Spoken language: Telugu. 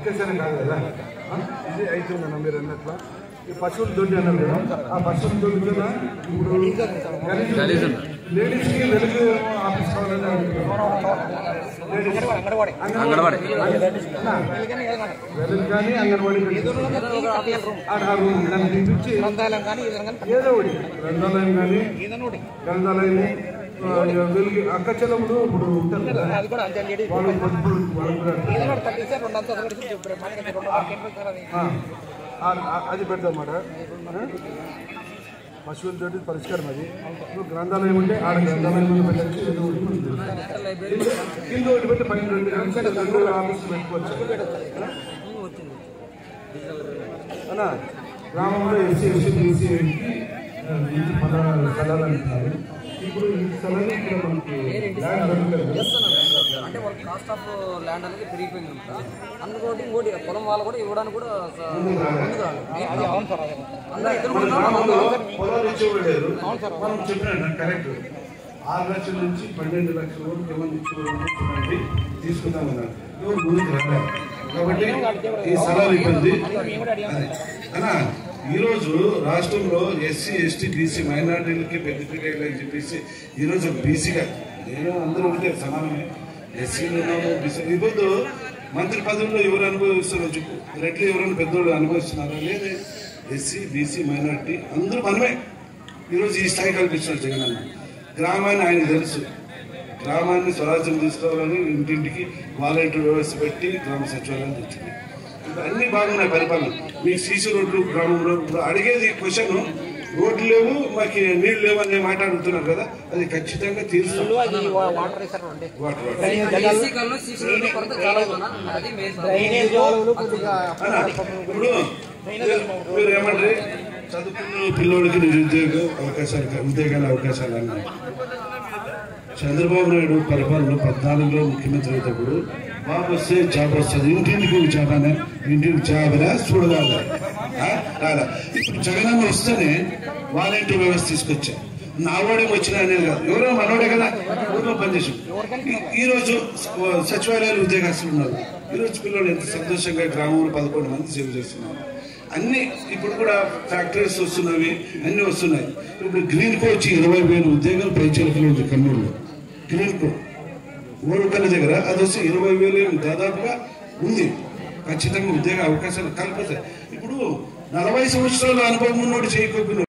ఒకేసారి కాదు కదా ఆ? ఇది అవుతుందన్న మీరు అన్నట్లా ఈ పశువుల దొడ్డి అన్నారు కదా ఆ పశువుల దొడ్డి మీద ఇప్పుడు గలీజ్ లేడీస్ కి వెలుగు ఆఫీస్ కావాలని అడుగుతున్నారు. లేడీస్ అంగన్వాడి అన్నా, వెలుగు కానీ అంగన్వాడీ ఆడ ఆ రూమ్ దాన్ని తీపిచ్చి గ్రంథాలయం కానీ ఏదైనా కానీ ఏదో ఒకటి గ్రంథాలయం కానీ ఏదైనా ఒకటి గ్రంథాలయం ఆ, వెలుగు అక్క చెల్లములు ఇప్పుడు ఉంటారు కదా అది కూడా అంతే లేడీస్ వాళ్ళు పొదుపులు వాళ్ళు కూడా ఏదైనా ఒకటి తగ్గిస్తే రెండు అంతా ఒకటి చెప్పారు మనకి రెండు మార్కెట్ సార్ అది ఆ, ఆ, ఆ, అది పెడతామాట పశువులతో పరిష్కారం అది ఇప్పుడు గ్రంథాలయం ఉంటే ఆడ గ్రంథాలయం ముందు పెట్టచ్చు ఏదో ఒకటి మనకు తెలుసు. కింద ఒకటి పెట్టి పైన రెండు గంటలు రెండు ఆఫీసులు పెట్టుకోవచ్చు అన్నా గ్రామంలో ఎస్సీ ఎస్సీ బీసీ ఇంటి పదహారు స్థలాలు అంటున్నారు ఇప్పుడు ఈ స్థలాలు ఇక్కడ మనకి ల్యాండ్ దొరకలేదు కదా? అంటే వాళ్ళ కాస్ట్ ఆఫ్ ల్యాండ్ అనేది పెరిగిపోయింది అంట అందుకోటి ఇంకోటి పొలం వాళ్ళు కూడా ఇవ్వడానికి కూడా స- ముందుకు రాలేదు అది అవును సార్ అది అందరూ ఇద్దరు మన కూడా గ్రామంలో పొలాలు ఇచ్చేవాళ్ళు మనం చెప్పినట్టు కరెక్ట్ ఆరు లక్షల నుంచి పన్నెండు లక్షల వరకు ఎవరు ఇచ్చేవాళ్ళు చూడండి తీసుకుందాం అన్నారు ఎవరు ముందుకు రాలేదు కాబట్టి ఈ స్థలాలు ఇబ్బంది అది. అన్నా ఈరోజు రాష్ట్రంలో ఎస్సీ ఎస్టీ బీసీ మైనార్టీలకి పెద్దపీట అని చెప్పేసి ఈరోజు బీసీగా నేను అందరూ ఉంటే సమానమే ఎస్సీలు ఉన్నాము బీసీ ఇప్పుడు మంత్రి పదవుల్లో ఎవరు అనుభవిస్తారో చెప్పు రెడ్లు ఎవరైనా పెద్దోళ్ళు అనుభవిస్తున్నారా లేదే ఎస్సీ బీసీ మైనార్టీ అందరూ మనమే ఈరోజు ఈ స్థాయి కల్పించారు జగన్ అన్న గ్రామాన్ని ఆయనకు తెలుసు గ్రామాన్ని స్వరాజ్యం తీసుకోవాలని ఇంటింటికి వాలంటీర్ వ్యవస్థ పెట్టి గ్రామ సచివాలయం తెచ్చింది అన్ని బాగున్నాయి పరిపాలన మీ సీసీ రోడ్లు గ్రామంలో ఇప్పుడు అడిగేది క్వశ్చన్ రోడ్లు లేవు మాకు నీళ్లు లేవు అనే మాట అడుగుతున్నారు కదా అది ఖచ్చితంగా తీరుస్తాం అది వాటర్ వేసారు అంటే వాటర్ వాటర్ ఏసీ కన్నా సీసీ రోడ్డు కొరత చాలా ఉందన్న. అది మెయిన్ సార్. డ్రైనేజ్ వాళ్ళు కొద్దిగా అన్నా, ఇప్పుడు మీరు ఏమంటారు చదువుకున్న పిల్లోడికి నిరుద్యోగ అవకాశాలు ఉద్యోగాల అవకాశాలు అన్నారు చంద్రబాబు నాయుడు పరిపాలనలో పద్నాలుగులో ముఖ్యమంత్రి అయినప్పుడు బాబు వస్తే జాబ్ వస్తుంది ఇంటింటికి ఒక జాబ్ అనే ఇంటికి జాబ్ రా చూడగలరా ఆ? రాలా ఇప్పుడు జగనన్న వస్తేనే వాలంటీర్ వ్యవస్థ తీసుకొచ్చా నా వాడే వచ్చిన అనేది కాదు ఎవరో మనోడే కదా ఊర్లో పనిచేసి ఈ రోజు స- సచివాలయాలు ఉద్యోగస్తులు ఉన్నారు ఈ రోజు పిల్లలు ఎంత సంతోషంగా గ్రామంలో పదకొండు మంది సేవ చేస్తున్నారు అన్ని ఇప్పుడు కూడా ఫ్యాక్టరీస్ వస్తున్నవి అన్ని వస్తున్నాయి ఇప్పుడు గ్రీన్ కో వచ్చి ఇరవై వేలు ఉద్యోగాలు పైచలకలు ఉంది కర్నూలులో గ్రీన్ కో ఓరుకల్ల దగ్గర అది వచ్చి ఇరవై వేలు ఏమో దాదాపుగా ఉంది ఖచ్చితంగా ఉద్యోగ అవకాశాలు కల్పిస్తాయి ఇప్పుడు నలభై సంవత్సరాల అనుభవం ఉన్నోడు చేయకపోయినా